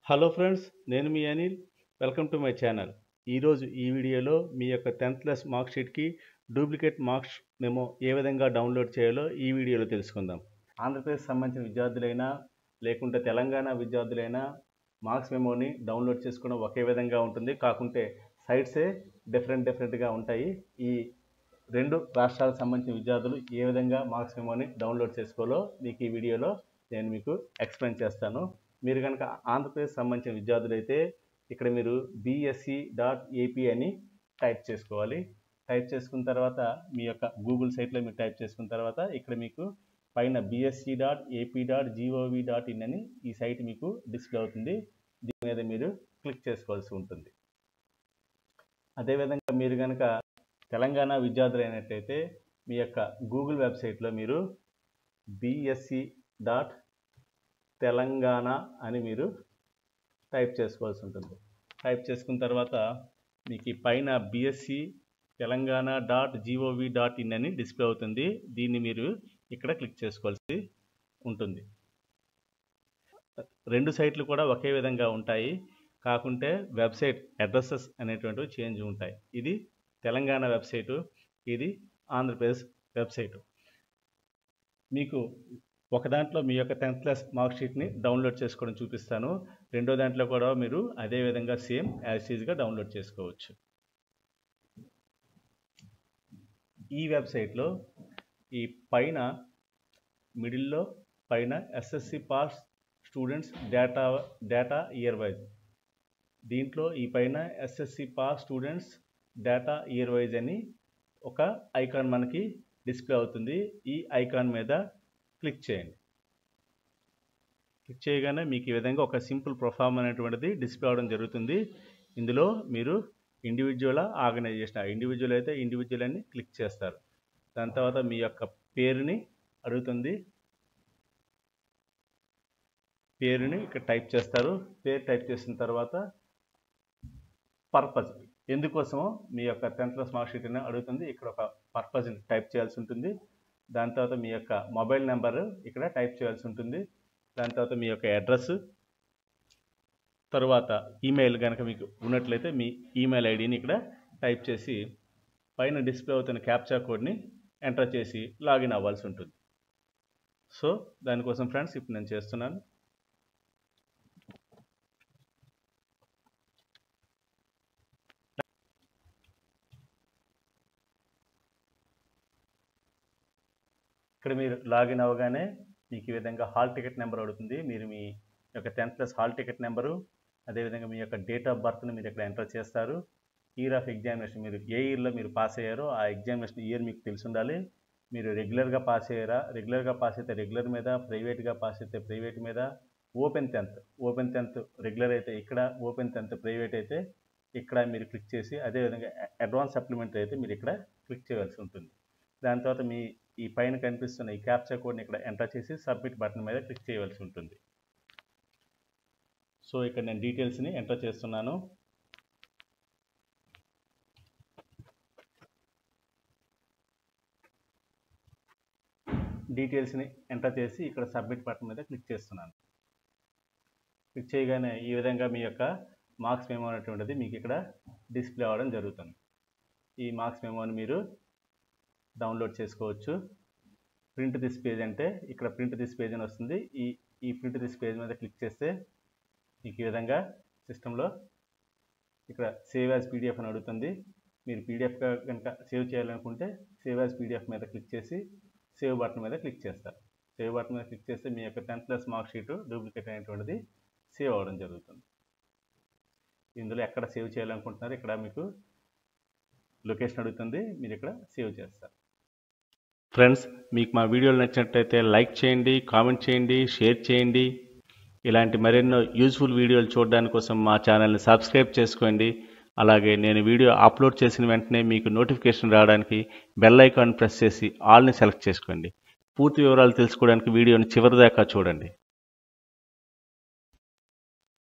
hello friends నేను మీ Anil welcome to my channel ఈరోజు ఈ వీడియోలో మీ యొక్క టెన్త్ క్లాస్ మార్క్ షీట్కి డూప్లికేట్ మార్క్స్ మెమో ఏ విధంగా డౌన్లోడ్ చేయాలో ఈ వీడియోలో తెలుసుకుందాం ఆంధ్రప్రదేశ్ సంబంధించిన విద్యార్థులైనా లేకుంటే తెలంగాణ విద్యార్థులైనా మార్క్స్ మెమోని డౌన్లోడ్ చేసుకోవడం ఒకే విధంగా ఉంటుంది కాకుంటే సైట్సే డిఫరెంట్ డిఫరెంట్గా ఉంటాయి ఈ రెండు రాష్ట్రాలకు సంబంధించిన విద్యార్థులు ఏ విధంగా మార్క్స్ మెమోని డౌన్లోడ్ చేసుకోవాలో మీకు ఈ వీడియోలో నేను మీకు ఎక్స్ప్లెయిన్ చేస్తాను మీరు కనుక ఆంధ్రప్రదేశ్ సంబంధించిన విద్యార్థులు అయితే ఇక్కడ మీరు బీఎస్సీ డాట్ ఏపీ అని టైప్ చేసుకోవాలి టైప్ చేసుకున్న తర్వాత మీ యొక్క గూగుల్ సైట్లో మీరు టైప్ చేసుకున్న తర్వాత ఇక్కడ మీకు పైన BSC dot AP dot GOV dot in అని ఈ సైట్ మీకు డిస్ప్లే అవుతుంది దీని మీద మీరు క్లిక్ చేసుకోవాల్సి ఉంటుంది అదేవిధంగా మీరు కనుక తెలంగాణ విద్యార్థులు అయినట్లయితే మీ యొక్క గూగుల్ వెబ్సైట్లో మీరు బిఎస్సి డాట్ తెలంగాణ అని మీరు టైప్ చేసుకోవాల్సి ఉంటుంది టైప్ చేసుకున్న తర్వాత మీకు ఈ పైన BSC Telangana dot GOV dot in అని డిస్ప్లే అవుతుంది దీన్ని మీరు ఇక్కడ క్లిక్ చేసుకోవాల్సి ఉంటుంది రెండు సైట్లు కూడా ఒకే విధంగా ఉంటాయి కాకుంటే వెబ్సైట్ అడ్రసెస్ అనేటువంటివి చేంజ్ ఉంటాయి ఇది తెలంగాణ వెబ్సైటు ఇది ఆంధ్రప్రదేశ్ వెబ్సైటు మీకు ఒక దాంట్లో మీ యొక్క టెన్త్ క్లాస్ మార్క్ షీట్ని డౌన్లోడ్ చేసుకోవడం చూపిస్తాను రెండో దాంట్లో కూడా మీరు అదే విధంగా సేమ్ యాజ్ ఈజ్గా డౌన్లోడ్ చేసుకోవచ్చు ఈ వెబ్సైట్లో ఈ పైన మిడిల్లో పైన SSC pass students data data year wise దీంట్లో ఈ పైన SSC pass students data year wise అని ఒక ఐకాన్ మనకి డిస్ప్లే అవుతుంది ఈ ఐకాన్ మీద క్లిక్ చేయండి క్లిక్ చేయగానే మీకు ఈ విధంగా ఒక సింపుల్ ప్రొఫార్మ్ అనేటువంటిది డిస్ప్లే అవడం జరుగుతుంది ఇందులో మీరు ఇండివిజువల్ ఆర్గనైజేషన్ ఇండివిజువల్ అయితే ఇండివిజువల్ అని క్లిక్ చేస్తారు దాని తర్వాత మీ యొక్క పేరుని అడుగుతుంది పేరుని ఇక్కడ టైప్ చేస్తారు పేరు టైప్ చేసిన తర్వాత పర్పస్ ఎందుకోసమో మీ యొక్క టెన్త్ క్లాస్ మార్క్ షీట్ని అడుగుతుంది ఇక్కడ ఒక పర్పస్ని టైప్ చేయాల్సి ఉంటుంది దాని తర్వాత మీ యొక్క మొబైల్ నెంబర్ ఇక్కడ టైప్ చేయాల్సి ఉంటుంది దాని తర్వాత మీ యొక్క అడ్రస్ తర్వాత ఈమెయిల్ కనుక మీకు ఉన్నట్లయితే మీ ఈమెయిల్ ఐడిని ఇక్కడ టైప్ చేసి పైన డిస్ప్లే అవుతున్న క్యాప్చా కోడ్ని ఎంటర్ చేసి లాగిన్ అవ్వాల్సి ఉంటుంది సో దానికోసం ఫ్రెండ్స్ ఇప్పుడు నేను చేస్తున్నాను ఇక్కడ మీరు లాగిన్ అవ్వగానే మీకు ఈ విధంగా హాల్ టికెట్ నెంబర్ అడుగుతుంది మీరు మీ యొక్క tenth plus hall ticket number అదేవిధంగా మీ యొక్క డేట్ ఆఫ్ బర్త్ని మీరు ఇక్కడ ఎంటర్ చేస్తారు ఇయర్ ఆఫ్ ఎగ్జామినేషన్ మీరు ఏ ఇయర్లో మీరు పాస్ అయ్యారో ఆ ఎగ్జామినేషన్ ఇయర్ మీకు తెలిసి ఉండాలి మీరు రెగ్యులర్గా పాస్ అయ్యారా రెగ్యులర్గా పాస్ అయితే రెగ్యులర్ మీద ప్రైవేట్గా పాస్ అయితే ప్రైవేట్ మీద open tenth open tenth regular అయితే ఇక్కడ ఓపెన్ టెన్త్ ప్రైవేట్ అయితే ఇక్కడ మీరు క్లిక్ చేసి అదేవిధంగా అడ్వాన్స్ సప్లిమెంటరీ అయితే మీరు ఇక్కడ క్లిక్ చేయవలసి ఉంటుంది దాని తర్వాత మీ ఈ పైన కనిపిస్తున్న ఈ క్యాప్చర్ కోడ్ని ఇక్కడ ఎంటర్ చేసి సబ్మిట్ బటన్ మీద క్లిక్ చేయవలసి ఉంటుంది సో ఇక్కడ నేను డీటెయిల్స్ని ఎంటర్ చేస్తున్నాను డీటెయిల్స్ని ఎంటర్ చేసి ఇక్కడ సబ్మిట్ బటన్ మీద క్లిక్ చేస్తున్నాను క్లిక్ చేయగానే ఈ విధంగా మీ యొక్క మార్క్స్ మెమో అనేటువంటిది మీకు ఇక్కడ డిస్ప్లే అవ్వడం జరుగుతుంది ఈ మార్క్స్ మెమోని మీరు డౌన్లోడ్ చేసుకోవచ్చు ప్రింట్ దిస్ పేజ్ అంటే ఇక్కడ ప్రింట్ దిస్ పేజ్ అని వస్తుంది ఈ ఈ ప్రింట్ దిస్ పేజ్ మీద క్లిక్ చేస్తే మీకు ఈ విధంగా సిస్టంలో ఇక్కడ సేవ్ యాజ్ పీడిఎఫ్ అని అడుగుతుంది మీరు పీడిఎఫ్గా కనుక సేవ్ చేయాలనుకుంటే సేవ్ యాజ్ పీడిఎఫ్ మీద క్లిక్ చేసి సేవ్ బటన్ మీద క్లిక్ చేస్తారు సేవ్ బటన్ మీద క్లిక్ చేస్తే మీ యొక్క tenth plus mark sheet duplicate అయినటువంటిది సేవ్ అవ్వడం జరుగుతుంది ఇందులో ఎక్కడ సేవ్ చేయాలనుకుంటున్నారు ఇక్కడ మీకు లొకేషన్ అడుగుతుంది మీరు ఇక్కడ సేవ్ చేస్తారు ఫ్రెండ్స్ మీకు మా వీడియోలు నచ్చినట్లయితే లైక్ చేయండి కామెంట్ చేయండి షేర్ చేయండి ఇలాంటి మరెన్నో యూజ్ఫుల్ వీడియోలు చూడడానికి కోసం మా ఛానల్ని సబ్స్క్రైబ్ చేసుకోండి అలాగే నేను వీడియో అప్లోడ్ చేసిన వెంటనే మీకు నోటిఫికేషన్ రావడానికి బెల్ ఐకాన్ ప్రెస్ చేసి ఆల్ని సెలెక్ట్ చేసుకోండి పూర్తి వివరాలు తెలుసుకోవడానికి వీడియోని చివరిదాకా చూడండి